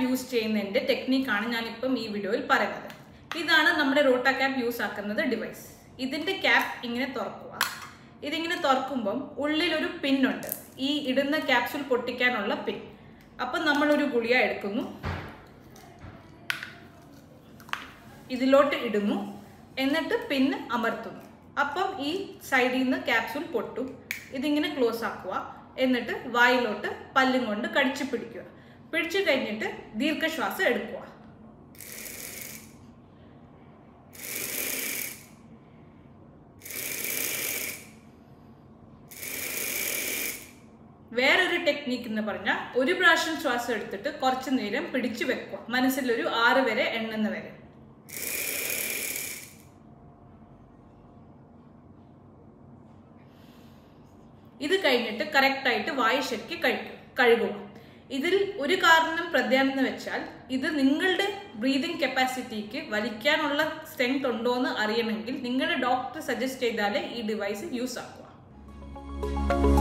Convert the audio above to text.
use ചെയ്യുന്നതിന്റെ ടെക്നിക്കാണ് ഞാനിപ്പം ഈ വീഡിയോയിൽ പറയുന്നത് ഇതാണ് നമ്മുടെ റോട്ട ക്യാപ്പ് യൂസ് ആക്കുന്നത് ഡിവൈസ് ഇതിന്റെ ക്യാപ്പ് ഇങ്ങനെ തുറക്കുക ഇതിങ്ങനെ തുറക്കുമ്പം ഉള്ളിലൊരു പിന്നുണ്ട് ഈ ഇടുന്ന ക്യാപ്സുൽ പൊട്ടിക്കാനുള്ള പിൻ അപ്പം നമ്മളൊരു ഗുളിക എടുക്കുന്നു ഇതിലോട്ട് ഇടുന്നു എന്നിട്ട് പിന്ന് അമർത്തുന്നു അപ്പം ഈ സൈഡിൽ നിന്ന് ക്യാപ്സൂൾ പൊട്ടും ഇതിങ്ങനെ ക്ലോസ് ആക്കുക എന്നിട്ട് വായിലോട്ട് പല്ലും കൊണ്ട് കടിച്ചു പിടിക്കുക പിടിച്ചു കഴിഞ്ഞിട്ട് ദീർഘശ്വാസം എടുക്കുക വേറൊരു ടെക്നിക്ക് എന്ന് പറഞ്ഞാൽ ഒരു പ്രാവശ്യം ശ്വാസം എടുത്തിട്ട് കുറച്ചു നേരം പിടിച്ചു വെക്കുക മനസ്സിലൊരു ആറ് വരെ എണ്ണുന്ന വരെ ഇത് കഴിഞ്ഞിട്ട് കറക്റ്റ് ആയിട്ട് വായു ശരിക്ക് കഴിക്കും കഴുകുക ഇതിൽ ഒരു കാരണം പ്രധാനം എന്ന് വെച്ചാൽ ഇത് നിങ്ങളുടെ ബ്രീതിങ് കപ്പാസിറ്റിക്ക് വലിക്കാനുള്ള സ്ട്രെങ്ത് ഉണ്ടോ എന്ന് അറിയണമെങ്കിൽ നിങ്ങളുടെ ഡോക്ടർ സജസ്റ്റ് ചെയ്താലേ ഈ ഡിവൈസ് യൂസ് ആക്കുക